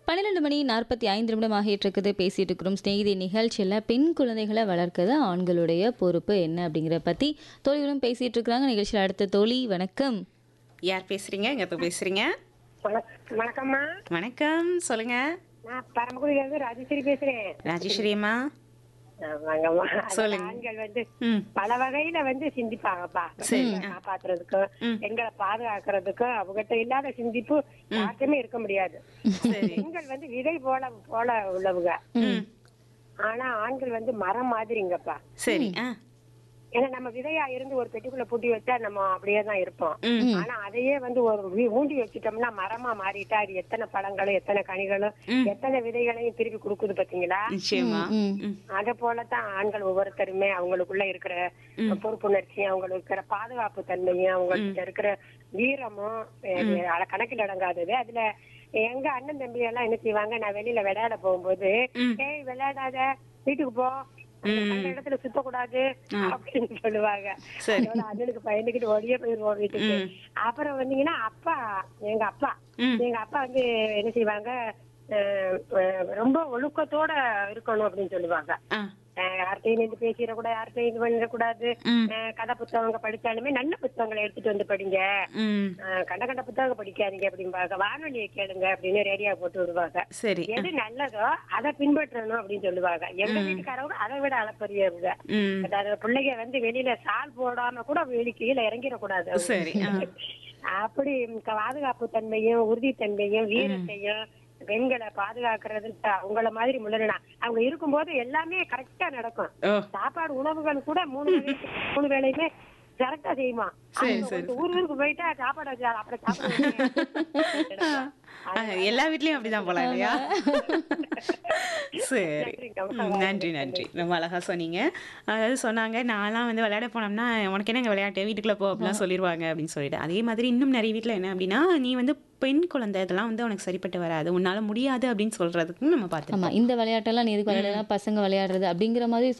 பன்னிரெண்டு மணி நாற்பத்தி ஐந்து நிமிடம் ஆகிட்டு இருக்குது பேசிட்டு இருக்கிறோம் ஸ்நேகிதி நிகழ்ச்சியில் பெண் குழந்தைகளை வளர்க்கிறது ஆண்களுடைய பொறுப்பு என்ன அப்படிங்கிற பற்றி தோழிகளும் பேசிட்டு இருக்கிறாங்க நிகழ்ச்சியில் அடுத்த தோழி வணக்கம் யார் பேசுறீங்க எங்க இருந்து பேசுறீங்க வணக்- வணக்கம்மா வணக்கம் சொல்லுங்க நான் பரமக்குடியில இருந்து ராஜேஸ்வரி பேசுறேன் ராஜேஸ்வரி அம்மா ஆ, வாங்கம்மா அதாவது சொல்லுங்க. ஆண்கள் வந்து ம் பல வகையில வந்து சிந்திப்பாங்கப்பா பெண்களை காப்பாத்துறதுக்கும் பெண்களை பாதுகாக்கிறதுக்கும் அவங்ககிட்ட இல்லாத சிந்திப்பு யாருக்குமே இருக்க முடியாது சரி பெண்கள் வந்து விதை போல போல உள்ளவங்க ஆனா ஆண்கள் வந்து மரம் மாதிரிங்கப்பா சரி ஆ ஏன்னா நம்ம விதையா இருந்து ஒரு பெட்டிக்குள்ள பூட்டி வச்சா நம்ம அப்படியே தான் இருப்போம் ம். ஆனா அதையே வந்து ஒரு வீ- ஊண்டி வச்சுட்டோம்னா மரமா மாறிட்டா அது எத்தனை பழங்களும் எத்தனை கனிகளும் எத்தனை விதைகளையும் திருப்பி கொடுக்குது பாத்தீங்களா நிச்சயமா ம். ம். அத போலதான் ஆண்கள் ஒவ்வொருத்தருமே அவங்களுக்குள்ள இருக்கிற பொறுப்புணர்ச்சியும் அவங்களுக்கு இருக்கிற பாதுகாப்பு தன்மையும் அவங்கள்ட்ட இருக்கிற வீரமும் அஹ், அத கணக்கில் அடங்காதது அதுல எங்க அண்ணன் தம்பி எல்லாம் என்ன செய்வாங்க நான் வெளியில விளையாட போகும்போது ஏய் விளையாடாத வீட்டுக்கு போ அந்த இடத்துல சுத்தக்கூடாது அப்படின்னு சொல்லுவாங்க சரி. அதோட அண்ணனுக்கு பயந்துக்கிட்டு ஓடியே போயிருவோம் வீட்டுக்கு அப்புறம் வந்தீங்கன்னா அப்பா எங்க அப்பா ம். எங்க அப்பா வந்து என்ன செய்வாங்க அஹ், அஹ், ரொம்ப ஒழுக்கத்தோட இருக்கணும் அப்படின்னு சொல்லுவாங்க ஆ அஹ், யார்கிட்டயும் நின்று பேசிடக்கூடாது யார்கிட்டயும் இது பண்ணிடக்கூடாது ம். அஹ், கதை புத்தகங்க படிச்சாலுமே நல்ல புத்தகங்களை எடுத்துட்டு வந்து படிங்க ம் அஹ், கண்ட கண்ட புத்தகம் படிக்காதீங்க அப்படிம்பாங்க வானொலியை கேளுங்க அப்படின்னு ரேடியோ போட்டு விடுவாங்க சரி எது நல்லதோ அதை பின்பற்றணும் அப்படின்னு சொல்லுவாங்க எங்க வீட்டுக்காரவங்க அதை விட அளப்பரியவங்க ம் அதாவது பிள்ளைங்க வந்து வெளியில சால் போடாம கூட வெளி கீழே இறங்கிடக்கூடாது அவங்க. சரி ஆ அப்படி பாதுகாப்பு தன்மையும் உறுதித்தன்மையும் வீரத்தையும் பெண்களை பாதுகாக்கிறது அவங்கள மாதிரி முன்னேறினா அவங்க இருக்கும்போது எல்லாமே கரெக்டா நடக்கும் ஓ சாப்பாடு உணவுகள் கூட மூணு வேளை மூணு வேளையுமே கரெக்டா செய்யுமா சரி, அவங்க சரி, வந்து ஊர் ஊருக்கு போயிட்டா சாப்பாடு வச்சா அப்புறம் சாப்பாடு ஆ, எல்லா வீட்லயும் அப்படிதான் போல இல்லையா சரி ம், நன்றி நன்றி ரொம்ப அழகா சொன்னீங்க அதாவது சொன்னாங்க நான்லாம் வந்து விளையாட போனோம்னா உனக்கு என்னங்க விளையாட்டு வீட்டுக்குள்ள போ அப்படிலாம் சொல்லிடுவாங்க அப்படின்னு சொல்லிட்டு அதே மாதிரி இன்னும் நிறைய வீட்ல என்ன அப்படின்னா நீ வந்து பெண் குழந்தை இதெல்லாம் வந்து உனக்கு சரிப்பட்டு வராது உன்னால முடியாது அப்படின்னு சொல்றதுக்கும் நம்ம பார்த்து ஆமாம் இந்த விளையாட்டெல்லாம் நீ எதுக்கு விளையாடுறா பசங்க விளையாடுறது அப்படிங்கிற மாதிரி